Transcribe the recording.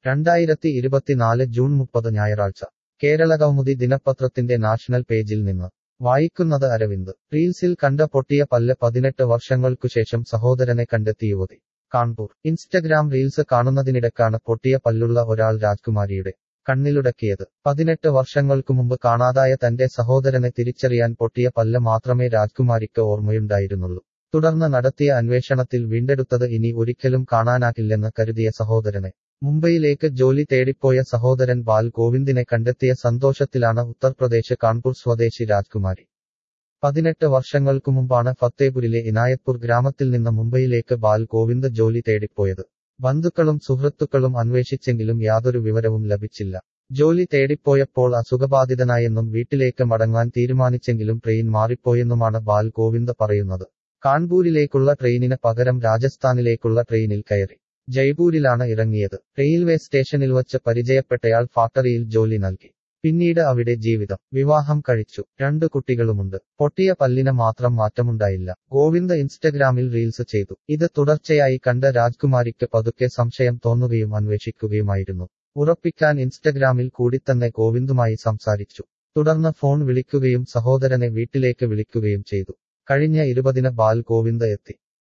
രണ്ടായിരത്തി ഇരുപത്തിനാല് ജൂൺ മുപ്പത് ഞായറാഴ്ച കേരളകൗമുദി ദിനപത്രത്തിന്റെ നാഷണൽ പേജിൽ നിന്ന് വായിക്കുന്നത് അരവിന്ദ് റീൽസിൽ കണ്ട പൊട്ടിയ പല്ല് പതിനെട്ട് വർഷങ്ങൾക്കുശേഷം സഹോദരനെ കണ്ടെത്തി യുവതി കാൺപൂർ ഇൻസ്റ്റഗ്രാം റീൽസ് കാണുന്നതിനിടക്കാണ് പൊട്ടിയ പല്ലുള്ള ഒരാൾ രാജ്കുമാരിയുടെ കണ്ണിലുടക്കിയത് പതിനെട്ട് വർഷങ്ങൾക്കു മുമ്പ് കാണാതായ തന്റെ സഹോദരനെ തിരിച്ചറിയാൻ പൊട്ടിയ പല്ല് മാത്രമേ രാജ്കുമാരിക്ക് ഓർമ്മയുണ്ടായിരുന്നുള്ളൂ തുടർന്ന് നടത്തിയ അന്വേഷണത്തിൽ വീണ്ടെടുത്തത് ഇനി ഒരിക്കലും കാണാനാകില്ലെന്ന് കരുതിയ സഹോദരനെ മുംബൈയിലേക്ക് ജോലി തേടിപ്പോയ സഹോദരൻ ബാൽ ഗോവിന്ദിനെ കണ്ടെത്തിയ സന്തോഷത്തിലാണ് ഉത്തർപ്രദേശ് കാൺപൂർ സ്വദേശി രാജ്കുമാരി പതിനെട്ട് വർഷങ്ങൾക്കു മുമ്പാണ് ഫത്തേപുരിലെ ഇനായത്പൂർ ഗ്രാമത്തിൽ നിന്ന് മുംബൈയിലേക്ക് ബാൽ ഗോവിന്ദ് ജോലി തേടിപ്പോയത് ബന്ധുക്കളും സുഹൃത്തുക്കളും അന്വേഷിച്ചെങ്കിലും യാതൊരു വിവരവും ലഭിച്ചില്ല ജോലി തേടിപ്പോയപ്പോൾ അസുഖബാധിതനായെന്നും വീട്ടിലേക്ക് മടങ്ങാൻ തീരുമാനിച്ചെങ്കിലും ട്രെയിൻ മാറിപ്പോയെന്നുമാണ് ബാൽ ഗോവിന്ദ് പറയുന്നത് കാൺപൂരിലേക്കുള്ള ട്രെയിനിന് പകരം രാജസ്ഥാനിലേക്കുള്ള ട്രെയിനിൽ കയറി ജയ്പൂരിലാണ് ഇറങ്ങിയത് റെയിൽവേ സ്റ്റേഷനിൽ വച്ച് പരിചയപ്പെട്ടയാൾ ഫാക്ടറിയിൽ ജോലി നൽകി പിന്നീട് അവിടെ ജീവിതം വിവാഹം കഴിച്ചു രണ്ടു കുട്ടികളുമുണ്ട് പൊട്ടിയ പല്ലിന് മാത്രം മാറ്റമുണ്ടായില്ല ഗോവിന്ദ് ഇൻസ്റ്റഗ്രാമിൽ റീൽസ് ചെയ്തു ഇത് തുടർച്ചയായി കണ്ട രാജ്കുമാരിക്ക് പതുക്കെ സംശയം തോന്നുകയും അന്വേഷിക്കുകയുമായിരുന്നു ഉറപ്പിക്കാൻ ഇൻസ്റ്റഗ്രാമിൽ കൂടി തന്നെ ഗോവിന്ദുമായി സംസാരിച്ചു തുടർന്ന് ഫോൺ വിളിക്കുകയും സഹോദരനെ വീട്ടിലേക്ക് വിളിക്കുകയും ചെയ്തു കഴിഞ്ഞ ഇരുപതിന് ബാൽ ഗോവിന്ദ് എത്തി